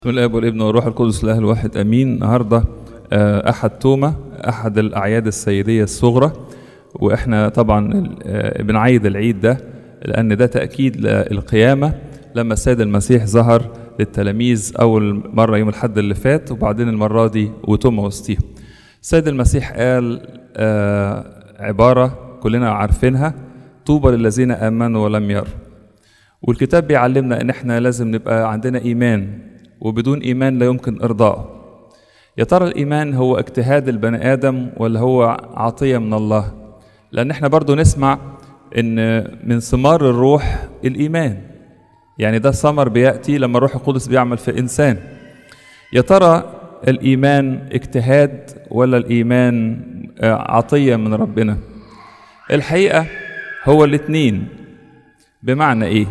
بسم الاب والابن والروح القدس الاله الواحد امين النهارده آه، احد توما احد الاعياد السيديه الصغرى واحنا طبعا آه، بنعيد العيد ده لان ده تاكيد للقيامه لما السيد المسيح ظهر للتلاميذ اول مره يوم الحد اللي فات وبعدين المره دي وتوما وسطيهم السيد المسيح قال آه، عباره كلنا عارفينها طوبى للذين امنوا ولم يروا والكتاب بيعلمنا ان احنا لازم نبقى عندنا ايمان وبدون ايمان لا يمكن ارضائه يا ترى الايمان هو اجتهاد البني ادم ولا هو عطيه من الله لان احنا برضو نسمع ان من ثمار الروح الايمان يعني ده ثمر بياتي لما الروح القدس بيعمل في انسان يا ترى الايمان اجتهاد ولا الايمان آه، عطيه من ربنا الحقيقه هو الاتنين بمعنى ايه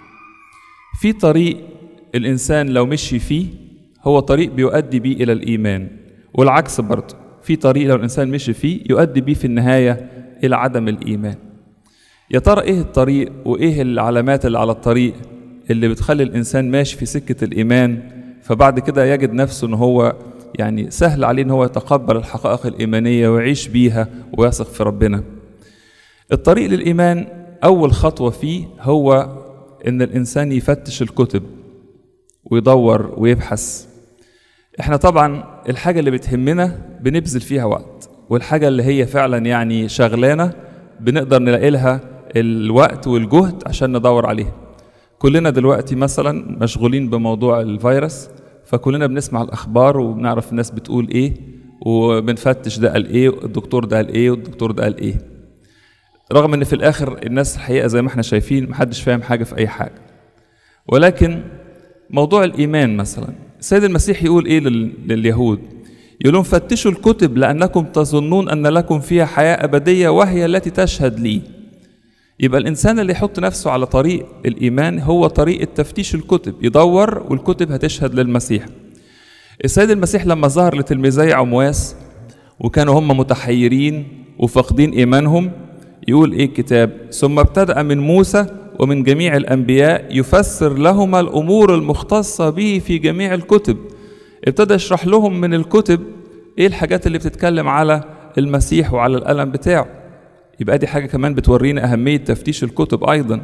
في طريق الانسان لو مشي فيه هو طريق بيؤدي بيه الى الايمان والعكس برضه في طريق لو الانسان مشي فيه يؤدي بيه في النهايه الى عدم الايمان يا ترى ايه الطريق وايه العلامات اللي على الطريق اللي بتخلي الانسان ماشي في سكه الايمان فبعد كده يجد نفسه ان هو يعني سهل عليه ان هو يتقبل الحقائق الايمانيه ويعيش بيها ويثق في ربنا الطريق للإيمان أول خطوة فيه هو إن الإنسان يفتش الكتب ويدور ويبحث إحنا طبعا الحاجة اللي بتهمنا بنبذل فيها وقت والحاجة اللي هي فعلا يعني شغلانة بنقدر نلاقي لها الوقت والجهد عشان ندور عليها كلنا دلوقتي مثلا مشغولين بموضوع الفيروس فكلنا بنسمع الأخبار وبنعرف الناس بتقول إيه وبنفتش ده قال إيه الدكتور ده قال إيه والدكتور ده قال إيه رغم ان في الاخر الناس الحقيقه زي ما احنا شايفين محدش فاهم حاجه في اي حاجه ولكن موضوع الايمان مثلا السيد المسيح يقول ايه لل- لليهود يقول لهم فتشوا الكتب لانكم تظنون ان لكم فيها حياه ابديه وهي التي تشهد لي يبقى الانسان اللي يحط نفسه على طريق الايمان هو طريق تفتيش الكتب يدور والكتب هتشهد للمسيح السيد المسيح لما ظهر لتلميذي عمواس وكانوا هم متحيرين وفاقدين ايمانهم يقول ايه الكتاب ثم ابتدأ من موسى ومن جميع الانبياء يفسر لهما الامور المختصه به في جميع الكتب ابتدى يشرح لهم من الكتب ايه الحاجات اللي بتتكلم على المسيح وعلى الالم بتاعه يبقى دي حاجه كمان بتورينا اهميه تفتيش الكتب ايضا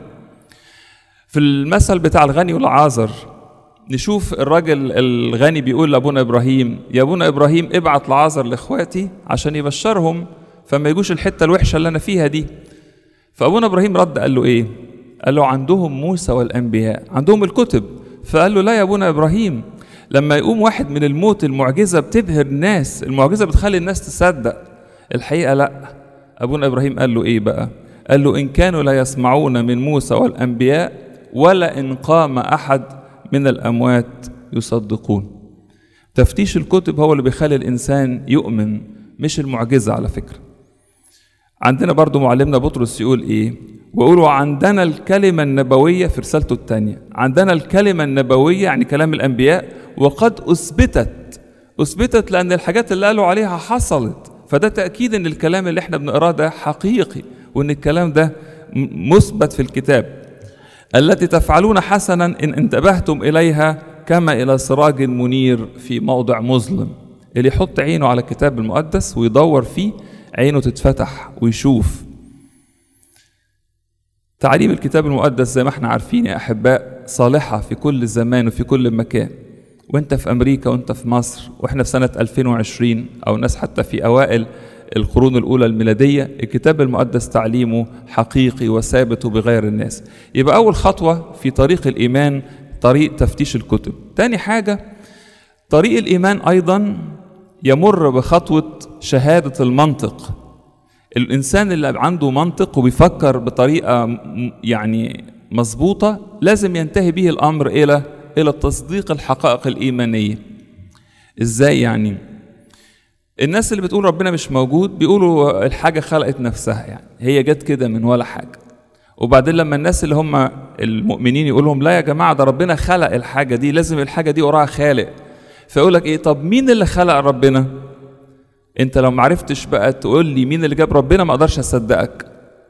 في المثل بتاع الغني والعازر نشوف الراجل الغني بيقول لابونا ابراهيم يا ابونا ابراهيم ابعت لعازر لاخواتي عشان يبشرهم فما يجوش الحته الوحشه اللي انا فيها دي فابونا ابراهيم رد قال له ايه قال له عندهم موسى والانبياء عندهم الكتب فقال له لا يا ابونا ابراهيم لما يقوم واحد من الموت المعجزه بتبهر الناس المعجزه بتخلي الناس تصدق الحقيقه لا ابونا ابراهيم قال له ايه بقى قال له ان كانوا لا يسمعون من موسى والانبياء ولا ان قام احد من الاموات يصدقون تفتيش الكتب هو اللي بيخلي الانسان يؤمن مش المعجزه على فكره عندنا برضو معلمنا بطرس يقول ايه ويقولوا عندنا الكلمة النبوية في رسالته الثانية عندنا الكلمة النبوية يعني كلام الأنبياء وقد أثبتت أثبتت لأن الحاجات اللي قالوا عليها حصلت فده تأكيد أن الكلام اللي احنا بنقراه ده حقيقي وأن الكلام ده م- مثبت في الكتاب التي تفعلون حسنا إن انتبهتم إليها كما إلى سراج منير في موضع مظلم اللي يحط عينه على الكتاب المقدس ويدور فيه عينه تتفتح ويشوف تعاليم الكتاب المقدس زي ما احنا عارفين يا أحباء صالحة في كل زمان وفي كل مكان وانت في أمريكا وانت في مصر واحنا في سنة 2020 أو ناس حتى في أوائل القرون الأولى الميلادية الكتاب المقدس تعليمه حقيقي وثابت وبغير الناس يبقى أول خطوة في طريق الإيمان طريق تفتيش الكتب تاني حاجة طريق الإيمان أيضا يمر بخطوة شهادة المنطق الإنسان اللي عنده منطق وبيفكر بطريقة م- يعني مظبوطة لازم ينتهي به الأمر إلى إلى تصديق الحقائق الإيمانية إزاي يعني؟ الناس اللي بتقول ربنا مش موجود بيقولوا الحاجة خلقت نفسها يعني هي جت كده من ولا حاجة وبعدين لما الناس اللي هم المؤمنين يقول لهم لا يا جماعة ده ربنا خلق الحاجة دي لازم الحاجة دي وراها خالق فيقول لك ايه طب مين اللي خلق ربنا انت لو معرفتش بقى تقول لي مين اللي جاب ربنا ما اقدرش اصدقك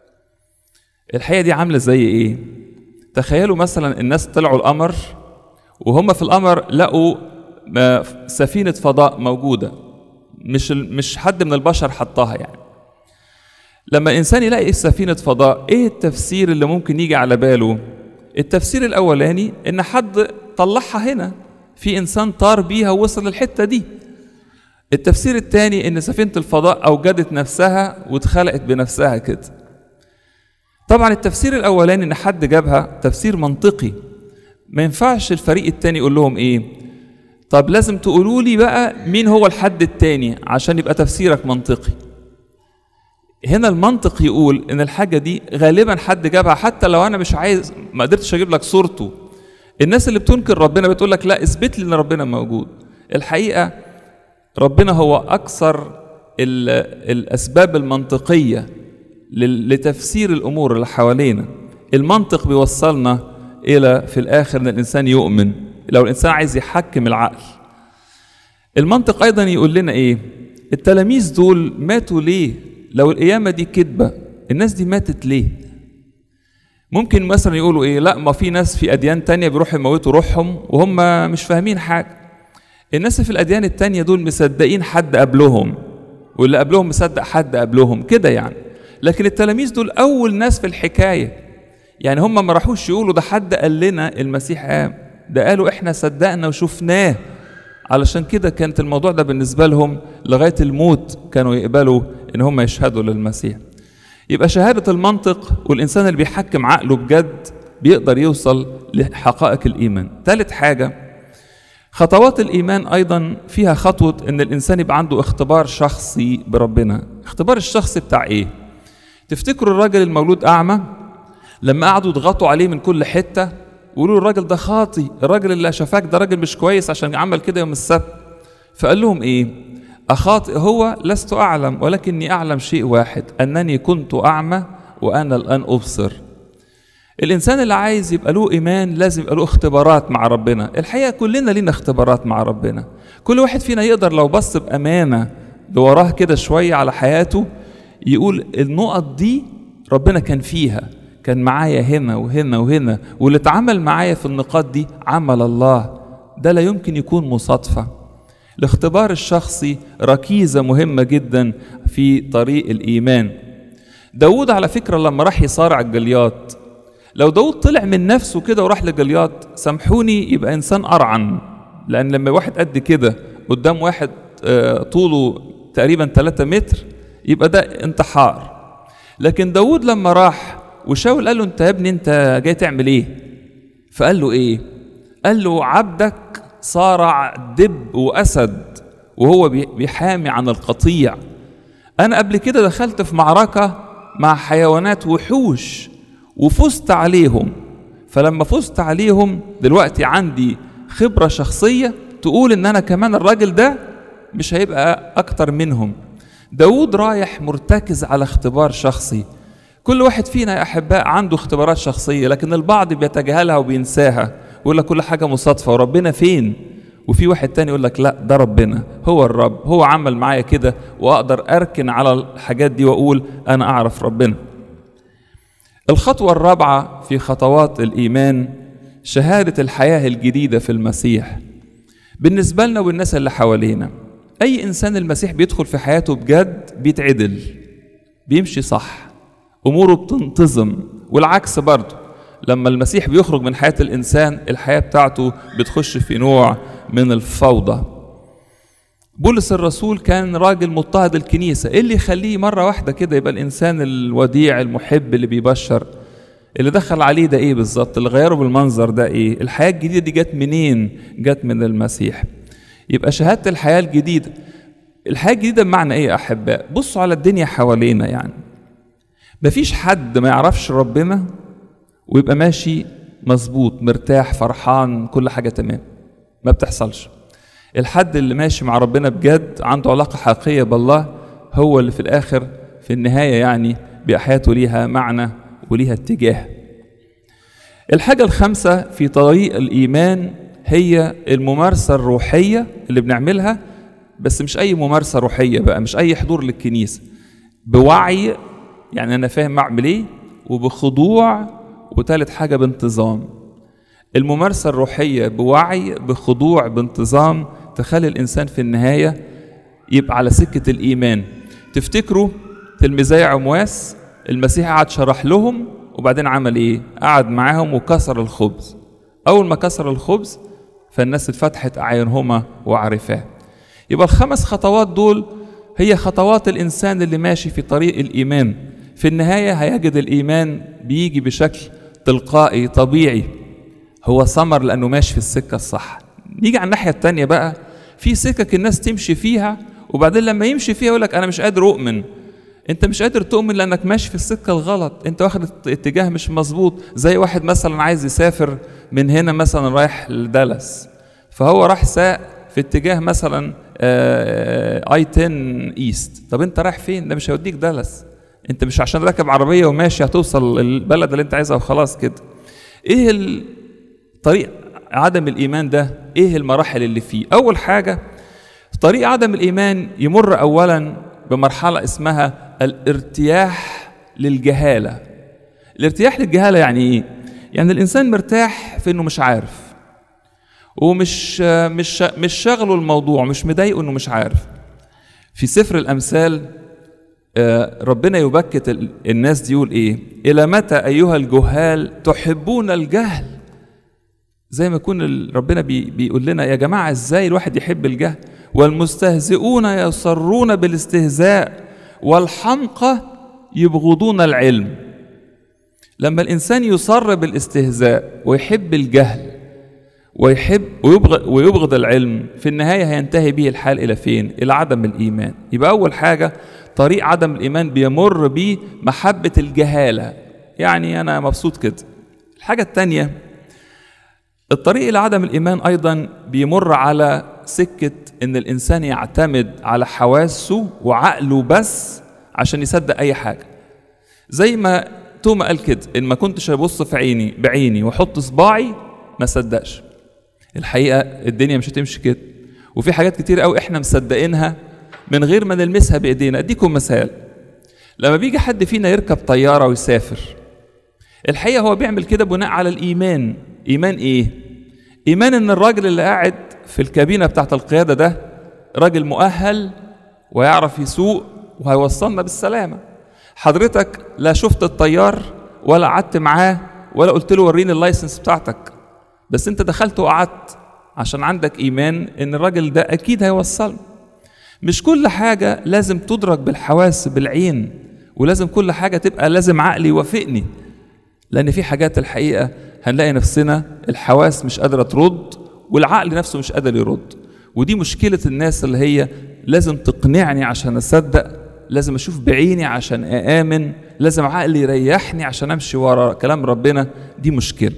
الحقيقة دي عاملة زي ايه تخيلوا مثلا الناس طلعوا القمر وهم في القمر لقوا ما- سفينة فضاء موجودة مش ال- مش حد من البشر حطها يعني لما الإنسان يلاقي سفينة فضاء إيه التفسير اللي ممكن يجي على باله التفسير الأولاني إن حد طلعها هنا في إنسان طار بيها ووصل للحتة دي التفسير الثاني ان سفينه الفضاء اوجدت نفسها واتخلقت بنفسها كده طبعا التفسير الاولاني ان حد جابها تفسير منطقي ما ينفعش الفريق الثاني يقول لهم ايه طب لازم تقولوا لي بقى مين هو الحد الثاني عشان يبقى تفسيرك منطقي هنا المنطق يقول ان الحاجه دي غالبا حد جابها حتى لو انا مش عايز ما قدرتش اجيب لك صورته الناس اللي بتنكر ربنا بتقول لك لا اثبت لي ان ربنا موجود الحقيقه ربنا هو اكثر ال- الاسباب المنطقيه لل- لتفسير الامور اللي حوالينا المنطق بيوصلنا الى في الاخر ان الانسان يؤمن لو الانسان عايز يحكم العقل المنطق ايضا يقول لنا ايه التلاميذ دول ماتوا ليه لو القيامه دي كذبه الناس دي ماتت ليه ممكن مثلا يقولوا ايه لا ما في ناس في اديان تانية بيروحوا يموتوا روحهم وهم مش فاهمين حاجه الناس في الاديان التانية دول مصدقين حد قبلهم واللي قبلهم مصدق حد قبلهم كده يعني لكن التلاميذ دول اول ناس في الحكايه يعني هم ما راحوش يقولوا ده حد قال لنا المسيح قام ده قالوا احنا صدقنا وشفناه علشان كده كانت الموضوع ده بالنسبه لهم لغايه الموت كانوا يقبلوا ان هم يشهدوا للمسيح يبقى شهاده المنطق والانسان اللي بيحكم عقله بجد بيقدر يوصل لحقائق الايمان ثالث حاجه خطوات الإيمان أيضا فيها خطوة إن الإنسان يبقى عنده اختبار شخصي بربنا اختبار الشخصي بتاع إيه؟ تفتكروا الراجل المولود أعمى لما قعدوا يضغطوا عليه من كل حتة ويقولوا الراجل ده خاطي الراجل اللي شافاك ده راجل مش كويس عشان عمل كده يوم السبت فقال لهم إيه؟ أخاطئ هو لست أعلم ولكني أعلم شيء واحد أنني كنت أعمى وأنا الآن أبصر الانسان اللي عايز يبقى له ايمان لازم يبقى له اختبارات مع ربنا الحقيقه كلنا لينا اختبارات مع ربنا كل واحد فينا يقدر لو بص بامانه لوراه كده شويه على حياته يقول النقط دي ربنا كان فيها كان معايا هنا وهنا وهنا واللي اتعمل معايا في النقاط دي عمل الله ده لا يمكن يكون مصادفه الاختبار الشخصي ركيزه مهمه جدا في طريق الايمان داود على فكره لما راح يصارع الجليات لو داود طلع من نفسه كده وراح لجليات سامحوني يبقى انسان ارعن لان لما واحد قد كده قدام واحد آه، طوله تقريبا 3 متر يبقى ده انتحار لكن داود لما راح وشاول قال له انت يا ابني انت جاي تعمل ايه فقال له ايه قال له عبدك صارع دب واسد وهو بي- بيحامي عن القطيع انا قبل كده دخلت في معركه مع حيوانات وحوش وفزت عليهم فلما فزت عليهم دلوقتي عندي خبره شخصيه تقول ان انا كمان الراجل ده مش هيبقى اكتر منهم داود رايح مرتكز على اختبار شخصي كل واحد فينا يا احباء عنده اختبارات شخصيه لكن البعض بيتجاهلها وبينساها ويقول لك كل حاجه مصادفه وربنا فين وفي واحد تاني يقول لك لا ده ربنا هو الرب هو عمل معايا كده واقدر اركن على الحاجات دي واقول انا اعرف ربنا الخطوه الرابعه في خطوات الايمان شهاده الحياه الجديده في المسيح بالنسبه لنا والناس اللي حوالينا اي انسان المسيح بيدخل في حياته بجد بيتعدل بيمشي صح اموره بتنتظم والعكس برضه لما المسيح بيخرج من حياه الانسان الحياه بتاعته بتخش في نوع من الفوضى بولس الرسول كان راجل مضطهد الكنيسه ايه اللي يخليه مره واحده كده يبقى الانسان الوديع المحب اللي بيبشر اللي دخل عليه ده ايه بالظبط اللي غيره بالمنظر ده ايه الحياه الجديده دي جت منين جت من المسيح يبقى شهاده الحياه الجديده الحياه الجديده بمعنى ايه يا احباء بصوا على الدنيا حوالينا يعني مفيش حد ما يعرفش ربنا ويبقى ماشي مظبوط مرتاح فرحان كل حاجه تمام ما بتحصلش الحد اللي ماشي مع ربنا بجد عنده علاقه حقيقيه بالله هو اللي في الاخر في النهايه يعني بيبقى حياته ليها معنى وليها اتجاه الحاجه الخامسه في طريق الايمان هي الممارسه الروحيه اللي بنعملها بس مش اي ممارسه روحيه بقى مش اي حضور للكنيسه بوعي يعني انا فاهم اعمل ايه وبخضوع وتالت حاجه بانتظام الممارسة الروحية بوعي بخضوع بانتظام تخلي الإنسان في النهاية يبقى على سكة الإيمان تفتكروا تلميذي عمواس المسيح قعد شرح لهم وبعدين عمل إيه؟ قعد معاهم وكسر الخبز أول ما كسر الخبز فالناس اتفتحت أعينهما وعرفاه يبقى الخمس خطوات دول هي خطوات الإنسان اللي ماشي في طريق الإيمان في النهاية هيجد الإيمان بيجي بشكل تلقائي طبيعي هو ثمر لأنه ماشي في السكة الصح نيجي على الناحية التانية بقى في سكك الناس تمشي فيها وبعدين لما يمشي فيها يقول لك أنا مش قادر أؤمن انت مش قادر تؤمن لانك ماشي في السكه الغلط انت واخد اتجاه مش مظبوط زي واحد مثلا عايز يسافر من هنا مثلا رايح لدالاس فهو راح ساق في اتجاه مثلا اي 10 ايست طب انت رايح فين ده مش هيوديك دالاس انت مش عشان راكب عربيه وماشي هتوصل البلد اللي انت عايزها وخلاص كده ايه الطريق عدم الايمان ده ايه المراحل اللي فيه اول حاجه طريق عدم الايمان يمر اولا بمرحله اسمها الارتياح للجهاله الارتياح للجهاله يعني ايه يعني الانسان مرتاح في انه مش عارف ومش مش مش شاغله الموضوع مش مضايقه انه مش عارف في سفر الامثال ربنا يبكت الناس دي يقول ايه الى متى ايها الجهال تحبون الجهل زي ما يكون ربنا بي بيقول لنا يا جماعه ازاي الواحد يحب الجهل والمستهزئون يصرون بالاستهزاء والحمقى يبغضون العلم لما الانسان يصر بالاستهزاء ويحب الجهل ويحب ويبغض, ويبغض العلم في النهايه هينتهي به الحال الى فين؟ الى عدم الايمان. يبقى اول حاجه طريق عدم الايمان بيمر بيه محبه الجهاله. يعني انا مبسوط كده. الحاجه الثانيه الطريق الى عدم الايمان ايضا بيمر على سكه ان الانسان يعتمد على حواسه وعقله بس عشان يصدق اي حاجه. زي ما توما قال كده ان ما كنتش ابص في عيني بعيني واحط صباعي ما صدقش. الحقيقه الدنيا مش هتمشي كده وفي حاجات كتير قوي احنا مصدقينها من غير ما نلمسها بايدينا اديكم مثال لما بيجي حد فينا يركب طياره ويسافر الحقيقه هو بيعمل كده بناء على الايمان ايمان ايه ايمان ان الراجل اللي قاعد في الكابينه بتاعت القياده ده راجل مؤهل ويعرف يسوق وهيوصلنا بالسلامه حضرتك لا شفت الطيار ولا قعدت معاه ولا قلت له وريني اللايسنس بتاعتك بس انت دخلت وقعدت عشان عندك ايمان ان الراجل ده اكيد هيوصلنا مش كل حاجه لازم تدرك بالحواس بالعين ولازم كل حاجه تبقى لازم عقلي يوافقني لان في حاجات الحقيقه هنلاقي نفسنا الحواس مش قادره ترد والعقل نفسه مش قادر يرد ودي مشكله الناس اللي هي لازم تقنعني عشان اصدق لازم اشوف بعيني عشان اامن لازم عقلي يريحني عشان امشي ورا كلام ربنا دي مشكله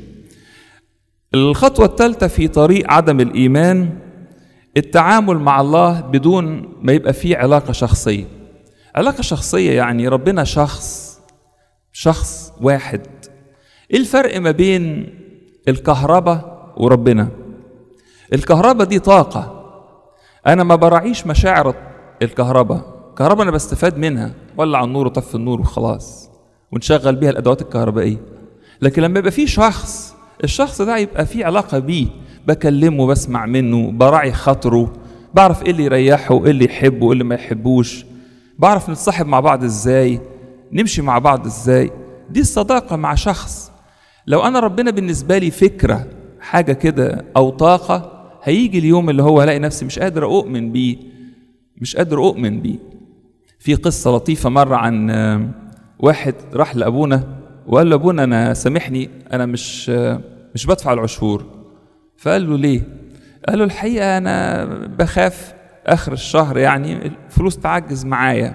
الخطوة الثالثة في طريق عدم الإيمان التعامل مع الله بدون ما يبقى فيه علاقة شخصية. علاقة شخصية يعني ربنا شخص شخص واحد. إيه الفرق ما بين الكهرباء وربنا؟ الكهرباء دي طاقة. أنا ما براعيش مشاعر الكهرباء، الكهرباء أنا بستفاد منها، ولع النور وطفي النور وخلاص. ونشغل بيها الأدوات الكهربائية. لكن لما يبقى فيه شخص الشخص ده يبقى في علاقة بيه بكلمه بسمع منه براعي خاطره بعرف ايه اللي يريحه وايه اللي يحبه وايه اللي ما يحبوش بعرف نتصاحب مع بعض ازاي نمشي مع بعض ازاي دي الصداقة مع شخص لو انا ربنا بالنسبة لي فكرة حاجة كده او طاقة هيجي اليوم اللي هو هلاقي نفسي مش قادر اؤمن بيه مش قادر اؤمن بيه في قصة لطيفة مرة عن واحد راح لابونا وقال له ابونا انا سامحني انا مش مش بدفع العشور فقال له ليه قال له الحقيقه انا بخاف اخر الشهر يعني الفلوس تعجز معايا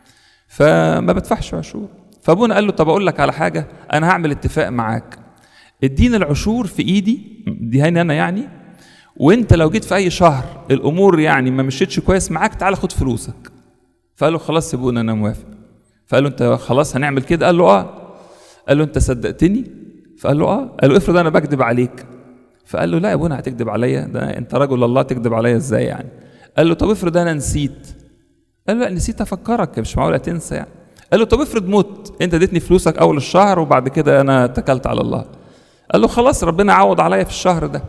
فما بدفعش عشور فابونا قال له طب اقول لك على حاجه انا هعمل اتفاق معاك اديني العشور في ايدي ديهاني انا يعني وانت لو جيت في اي شهر الامور يعني ما مشيتش كويس معاك تعالى خد فلوسك فقال له خلاص سيبونا انا موافق فقال له انت خلاص هنعمل كده قال له اه قال له انت صدقتني فقال له اه قال له افرض انا بكذب عليك فقال له لا يا ابونا هتكذب عليا ده انت رجل الله تكذب عليا ازاي يعني قال له طب افرض انا نسيت قال له لا نسيت افكرك مش معقول تنسى يعني قال له طب افرض مت انت اديتني فلوسك اول الشهر وبعد كده انا اتكلت على الله قال له خلاص ربنا عوض عليا في الشهر ده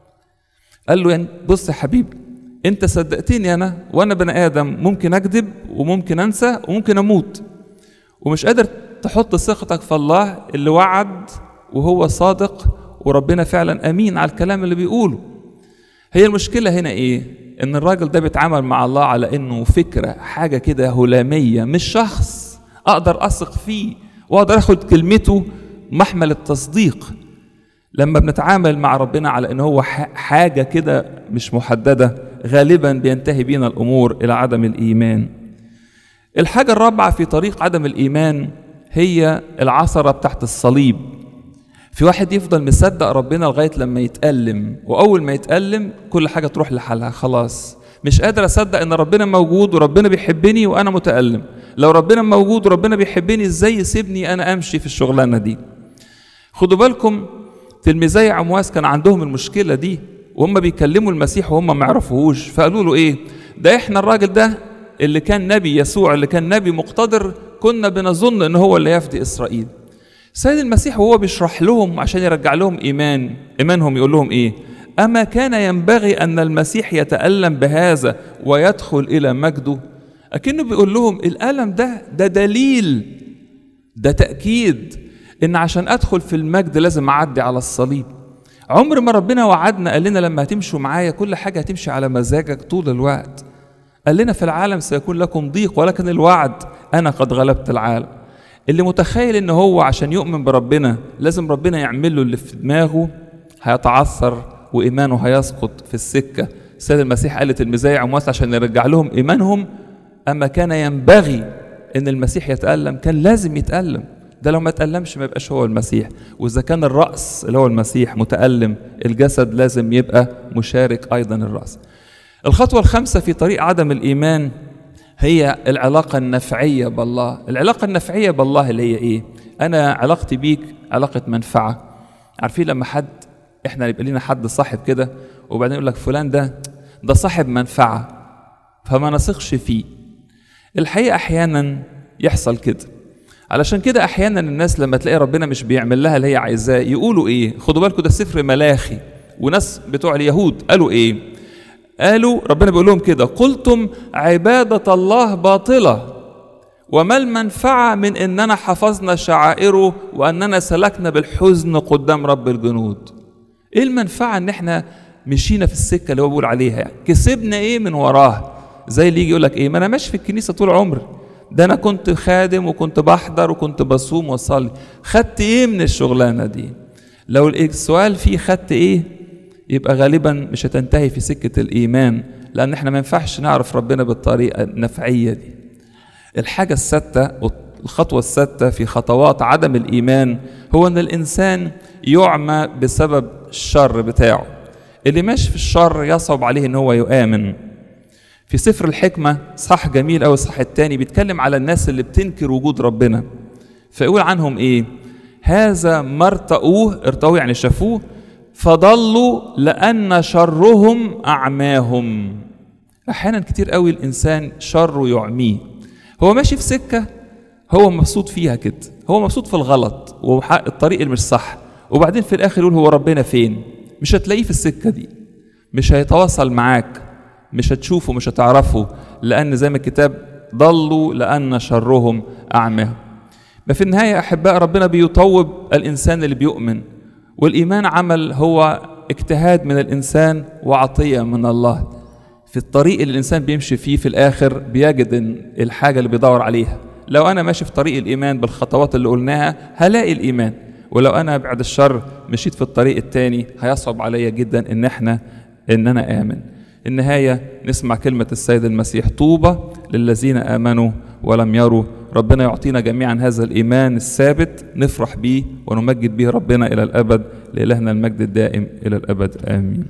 قال له يعني بص يا حبيبي انت صدقتني انا وانا بني ادم ممكن اكذب وممكن انسى وممكن اموت ومش قادر تحط ثقتك في الله اللي وعد وهو صادق وربنا فعلا امين على الكلام اللي بيقوله هي المشكله هنا ايه ان الراجل ده بيتعامل مع الله على انه فكره حاجه كده هلاميه مش شخص اقدر اثق فيه واقدر اخد كلمته محمل التصديق لما بنتعامل مع ربنا على ان هو حاجه كده مش محدده غالبا بينتهي بينا الامور الى عدم الايمان الحاجه الرابعه في طريق عدم الايمان هي العثره بتاعت الصليب في واحد يفضل مصدق ربنا لغايه لما يتألم واول ما يتألم كل حاجه تروح لحالها خلاص مش قادر اصدق ان ربنا موجود وربنا بيحبني وانا متألم لو ربنا موجود وربنا بيحبني ازاي يسيبني انا امشي في الشغلانه دي خدوا بالكم تلميذي عمواس كان عندهم المشكله دي وهم بيكلموا المسيح وهم ما يعرفوهوش فقالوا له ايه ده احنا الراجل ده اللي كان نبي يسوع اللي كان نبي مقتدر كنا بنظن ان هو اللي يفدي اسرائيل سيد المسيح وهو بيشرح لهم عشان يرجع لهم ايمان ايمانهم يقول لهم ايه اما كان ينبغي ان المسيح يتالم بهذا ويدخل الى مجده اكنه بيقول لهم الالم ده ده دليل ده تاكيد ان عشان ادخل في المجد لازم اعدي على الصليب عمر ما ربنا وعدنا قال لنا لما هتمشوا معايا كل حاجه هتمشي على مزاجك طول الوقت قال لنا في العالم سيكون لكم ضيق ولكن الوعد انا قد غلبت العالم اللي متخيل ان هو عشان يؤمن بربنا لازم ربنا يعمل له اللي في دماغه هيتعثر وايمانه هيسقط في السكه السيد المسيح قال لتلميذي عمواس عشان يرجع لهم ايمانهم اما كان ينبغي ان المسيح يتالم كان لازم يتالم ده لو ما تألمش ما يبقاش هو المسيح وإذا كان الرأس اللي هو المسيح متألم الجسد لازم يبقى مشارك أيضا الرأس الخطوة الخامسة في طريق عدم الإيمان هي العلاقة النفعية بالله العلاقة النفعية بالله اللي هي إيه أنا علاقتي بيك علاقة منفعة عارفين لما حد إحنا يبقى لنا حد صاحب كده وبعدين يقول لك فلان ده ده صاحب منفعة فما نثقش فيه الحقيقة أحيانا يحصل كده علشان كده احيانا الناس لما تلاقي ربنا مش بيعمل لها اللي هي عايزاه يقولوا ايه خدوا بالكم ده سفر ملاخي وناس بتوع اليهود قالوا ايه قالوا ربنا بيقول لهم كده قلتم عبادة الله باطلة وما المنفعة من اننا حفظنا شعائره واننا سلكنا بالحزن قدام رب الجنود ايه المنفعة ان احنا مشينا في السكة اللي هو بيقول عليها يعني كسبنا ايه من وراه زي اللي يجي يقول لك ايه ما انا ماشي في الكنيسة طول عمري ده انا كنت خادم وكنت بحضر وكنت بصوم واصلي خدت ايه من الشغلانه دي لو السؤال فيه خدت ايه يبقى غالبا مش هتنتهي في سكه الايمان لان احنا ما ينفعش نعرف ربنا بالطريقه النفعيه دي الحاجه السادسه الخطوه السادسه في خطوات عدم الايمان هو ان الانسان يعمى بسبب الشر بتاعه اللي ماشي في الشر يصعب عليه ان هو يؤمن في سفر الحكمة صح جميل أو الصح التاني بيتكلم على الناس اللي بتنكر وجود ربنا فيقول عنهم إيه هذا ما ارتقوه ارتقوه يعني شافوه فضلوا لأن شرهم أعماهم أحيانا كتير قوي الإنسان شره يعميه هو ماشي في سكة هو مبسوط فيها كده هو مبسوط في الغلط والطريق اللي مش صح وبعدين في الآخر يقول هو ربنا فين مش هتلاقيه في السكة دي مش هيتواصل معاك مش هتشوفه مش هتعرفه لأن زي ما الكتاب ضلوا لأن شرهم أعماهم ما في النهاية أحباء ربنا بيطوب الإنسان اللي بيؤمن والإيمان عمل هو اجتهاد من الإنسان وعطية من الله في الطريق اللي الإنسان بيمشي فيه في الآخر بيجد الحاجة اللي بيدور عليها لو أنا ماشي في طريق الإيمان بالخطوات اللي قلناها هلاقي الإيمان ولو أنا بعد الشر مشيت في الطريق التاني هيصعب عليا جدا إن إحنا إن أنا آمن النهاية نسمع كلمة السيد المسيح طوبى للذين آمنوا ولم يروا ربنا يعطينا جميعا هذا الإيمان الثابت نفرح به ونمجد به ربنا إلى الأبد لإلهنا المجد الدائم إلى الأبد آمين